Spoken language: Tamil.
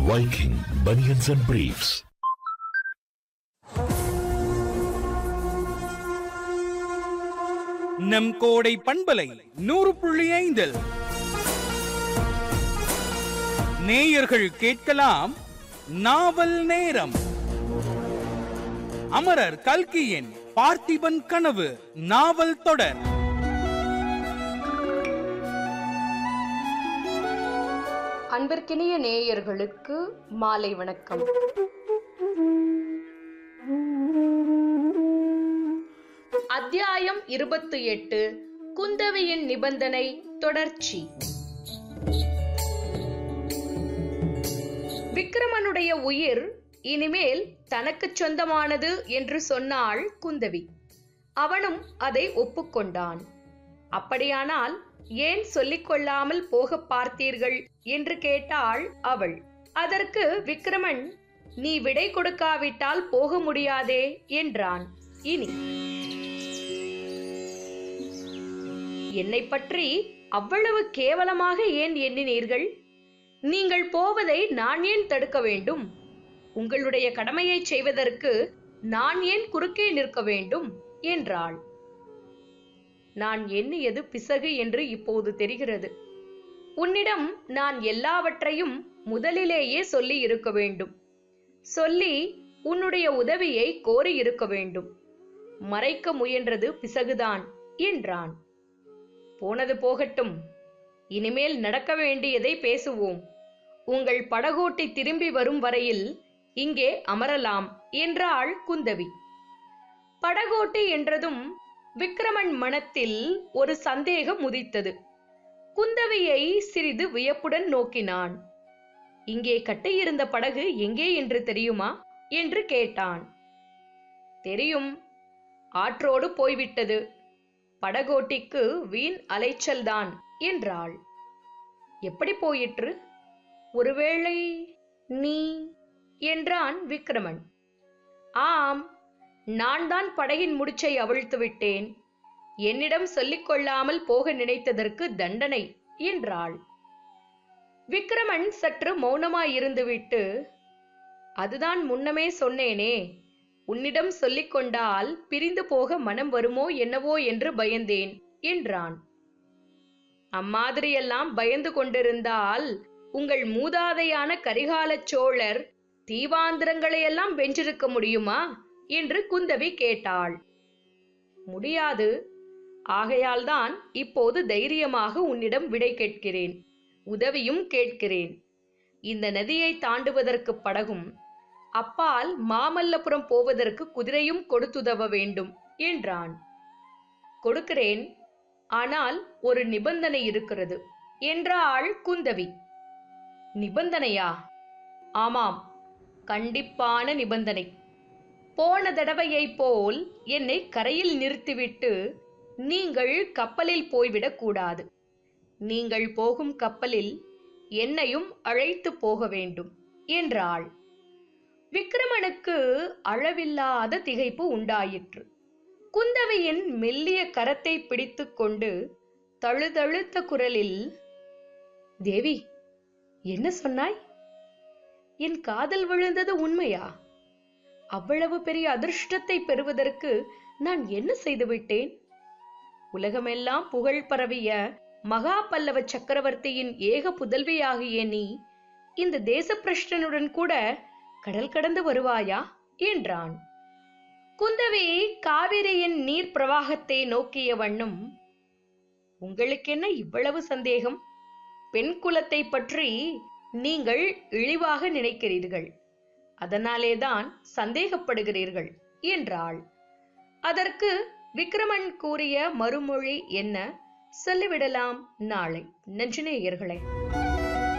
Viking Bunions and Briefs. நம் கோடை பண்பலை நூறு புள்ளி ஐந்தில் நேயர்கள் கேட்கலாம் நாவல் நேரம் அமரர் கல்கியின் பார்த்திபன் கனவு நாவல் தொடர் அன்பிற்கினிய நேயர்களுக்கு மாலை வணக்கம் அத்தியாயம் இருபத்தி எட்டு குந்தவையின் நிபந்தனை தொடர்ச்சி விக்ரமனுடைய உயிர் இனிமேல் தனக்குச் சொந்தமானது என்று சொன்னாள் குந்தவி அவனும் அதை ஒப்புக்கொண்டான் அப்படியானால் ஏன் சொல்லிக் கொள்ளாமல் போக பார்த்தீர்கள் என்று கேட்டாள் அவள் அதற்கு விக்ரமன் நீ விடை கொடுக்காவிட்டால் போக முடியாதே என்றான் இனி என்னை பற்றி அவ்வளவு கேவலமாக ஏன் எண்ணினீர்கள் நீங்கள் போவதை நான் ஏன் தடுக்க வேண்டும் உங்களுடைய கடமையை செய்வதற்கு நான் ஏன் குறுக்கே நிற்க வேண்டும் என்றாள் நான் எண்ணியது பிசகு என்று இப்போது தெரிகிறது உன்னிடம் நான் எல்லாவற்றையும் முதலிலேயே சொல்லி இருக்க வேண்டும் சொல்லி உன்னுடைய உதவியை கோரி இருக்க வேண்டும் மறைக்க முயன்றது பிசகுதான் என்றான் போனது போகட்டும் இனிமேல் நடக்க வேண்டியதை பேசுவோம் உங்கள் படகோட்டி திரும்பி வரும் வரையில் இங்கே அமரலாம் என்றாள் குந்தவி படகோட்டி என்றதும் விக்ரமன் மனத்தில் ஒரு சந்தேகம் உதித்தது குந்தவியை சிறிது வியப்புடன் நோக்கினான் இங்கே கட்டியிருந்த படகு எங்கே என்று தெரியுமா என்று கேட்டான் தெரியும் ஆற்றோடு போய்விட்டது படகோட்டிக்கு வீண் அலைச்சல்தான் என்றாள் எப்படி போயிற்று ஒருவேளை நீ என்றான் விக்ரமன் ஆம் நான் தான் படகின் முடிச்சை அவிழ்த்து விட்டேன் என்னிடம் சொல்லிக் கொள்ளாமல் போக நினைத்ததற்கு தண்டனை என்றாள் விக்ரமன் சற்று மௌனமாயிருந்துவிட்டு அதுதான் முன்னமே சொன்னேனே உன்னிடம் சொல்லிக் கொண்டால் பிரிந்து போக மனம் வருமோ என்னவோ என்று பயந்தேன் என்றான் அம்மாதிரியெல்லாம் பயந்து கொண்டிருந்தால் உங்கள் மூதாதையான கரிகாலச் சோழர் தீவாந்திரங்களையெல்லாம் வென்றிருக்க முடியுமா என்று குந்தவி கேட்டாள் முடியாது ஆகையால்தான் இப்போது தைரியமாக உன்னிடம் விடை கேட்கிறேன் உதவியும் கேட்கிறேன் இந்த நதியை தாண்டுவதற்கு படகும் அப்பால் மாமல்லபுரம் போவதற்கு குதிரையும் கொடுத்துதவ வேண்டும் என்றான் கொடுக்கிறேன் ஆனால் ஒரு நிபந்தனை இருக்கிறது என்றாள் குந்தவி நிபந்தனையா ஆமாம் கண்டிப்பான நிபந்தனை போன தடவையைப் போல் என்னை கரையில் நிறுத்திவிட்டு நீங்கள் கப்பலில் போய்விடக் கூடாது நீங்கள் போகும் கப்பலில் என்னையும் அழைத்து போக வேண்டும் என்றாள் விக்ரமனுக்கு அளவில்லாத திகைப்பு உண்டாயிற்று குந்தவையின் மெல்லிய கரத்தை பிடித்துக்கொண்டு தழுதழுத்த குரலில் தேவி என்ன சொன்னாய் என் காதல் விழுந்தது உண்மையா அவ்வளவு பெரிய அதிர்ஷ்டத்தை பெறுவதற்கு நான் என்ன செய்துவிட்டேன் உலகமெல்லாம் புகழ் பரவிய மகா பல்லவ சக்கரவர்த்தியின் ஏக புதல்வியாகிய நீ இந்த தேசப்பிரஷ்டனுடன் கூட கடல் கடந்து வருவாயா என்றான் குந்தவி காவிரியின் நீர் பிரவாகத்தை நோக்கிய வண்ணம் உங்களுக்கென்ன இவ்வளவு சந்தேகம் பெண் குலத்தை பற்றி நீங்கள் இழிவாக நினைக்கிறீர்கள் அதனாலேதான் சந்தேகப்படுகிறீர்கள் என்றாள் அதற்கு விக்ரமன் கூறிய மறுமொழி என்ன சொல்லிவிடலாம் நாளை நன்றி நேயர்களே